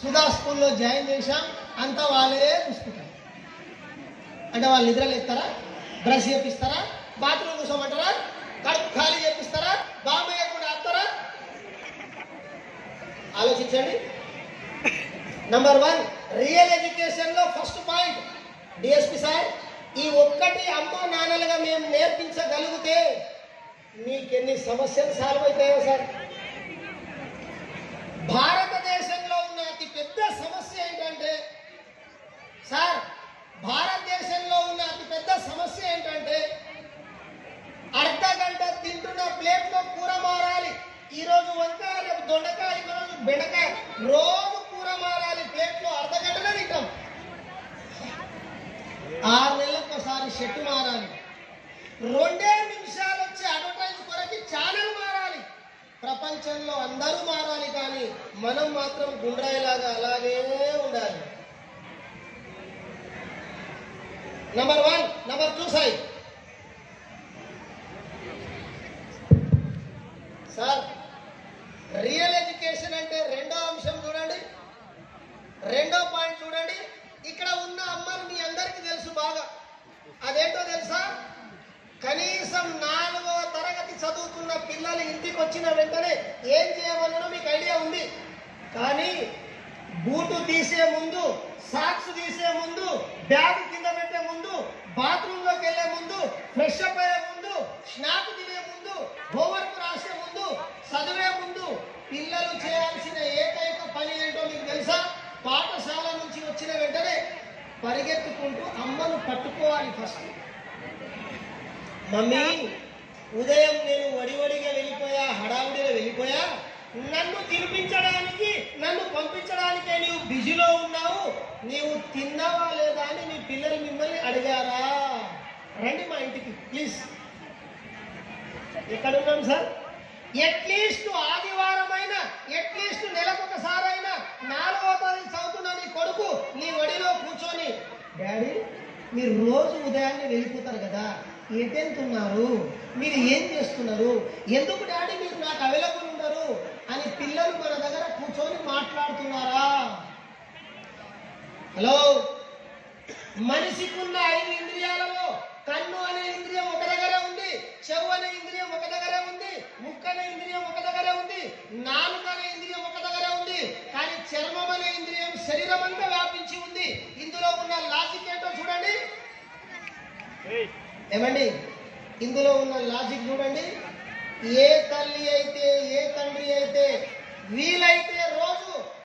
సుధా స్కూల్లో జాయిన్ చేశాం అంతా వాళ్ళే చూసుకుంటారు అంటే వాళ్ళు నిద్రలు ఎత్తారా బ్రష్ చేపిస్తారా బాత్రూమ్ కూర్చోమంటారా కడుపు ఖాళీ చేపిస్తారా బాంబే కూడా ఆపుతారా ఆలోచించండి నంబర్ వన్ రియల్ ఎడ్యుకేషన్ లో ఫస్ట్ పాయింట్ డిఎస్పి సార్ ఈ ఒక్కటి అమ్మ నాన్నలుగా మేము నేర్పించగలిగితే మీకెన్ని సమస్యలు సాల్వ్ అవుతాయో సార్ భారతదేశంలో ఉన్న అతి పెద్ద సమస్య ఏంటంటే సార్ భారతదేశంలో ఉన్న అతి పెద్ద సమస్య ఏంటంటే అర్ధ గంట తింటున్న ప్లేట్లో కూర మారాలి ఈ రోజు వంకాయ రేపు దొండకాయ ఈ రోజు బెండకాయ రోజు కూర మారాలి ప్లేట్లో అర్ధ గంటలో తింటాం ఆరు నెలలకు ఒకసారి షెట్టు మారాలి రెండే నిమిషాలు వచ్చి అడ్వర్టైజ్ కొరకి ఛానల్ మారాలి ప్రపంచంలో అందరూ మారాలి కానీ మనం మాత్రం గుండ్రాయిలాగా అలాగే ఉండాలి number one number two side sir real education అంటే రెండో అంశం చూడండి రెండో పాయింట్ చూడండి ఇక్కడ ఉన్న అమ్మలు మీ అందరికీ తెలుసు బాగా అదేంటో తెలుసా కనీసం నాలుగో తరగతి చదువుతున్న పిల్లలు ఇంటికి వచ్చిన వెంటనే ఏం చేయమన్నారో మీకు ఐడియా ఉంది కానీ బూటు తీసే ముందు సాక్స్ తీసే ముందు బ్యాగ్ కింద పెట్టే ముందు బాత్రూమ్ లోకి వెళ్లే ముందు ఫ్రెష్ అప్ అయ్యే ముందు స్నాక్ తినే ముందు హోంవర్క్ రాసే ముందు చదివే ముందు పిల్లలు చేయాల్సిన ఏకైక పని ఏంటో మీకు తెలుసా పాఠశాల నుంచి వచ్చిన వెంటనే పరిగెత్తుకుంటూ అమ్మను పట్టుకోవాలి ఫస్ట్ మమ్మీ ఉదయం నేను వడివడిగా వెళ్ళిపోయా హడావుడిగా వెళ్ళిపోయా నన్ను తినిపించడానికి నన్ను పంపించడానికే నీవు బిజీలో ఉన్నావు నీవు తిన్నావా లేదా అని నీ పిల్లలు మిమ్మల్ని అడిగారా రండి మా ఇంటికి ప్లీజ్ ఎక్కడ ఉన్నాం సార్ అట్లీస్ట్ ఆదివారం అయినా అట్లీస్ట్ నెలకొకసారైనా నాలుగో తారీఖు చదువుతున్న నీ కొడుకు నీ వడిలో కూర్చొని డాడీ మీరు రోజు ఉదయాన్నే వెళ్ళిపోతారు కదా ఎటెంతున్నారు మీరు ఏం చేస్తున్నారు ఎందుకు డాడీ మీరు నాకు అవైలబుల్ ఉండరు అని పిల్లలు మన దగ్గర కూర్చొని మాట్లాడుతున్నారా హలో మనిషికున్న ఐదు ఇంద్రియాలలో కన్ను అనే ఇంద్రియం ఒక దగ్గరే ఉంది చెవు అనే ఇంద్రియం ఒక దగ్గరే ఉంది ముక్కు అనే ఇంద్రియం ఒక దగ్గరే ఉంది నాలుక అనే ఇంద్రియం ఒక దగ్గరే ఉంది కానీ చర్మం అనే ఇంద్రియం శరీరం అంతా వ్యాపించి ఉంది ఇందులో ఉన్న లాజిక్ ఏంటో చూడండి ఏమండి ఇందులో ఉన్న లాజిక్ చూడండి ఏ తల్లి అయితే ఏ తండ్రి అయితే వీలైతే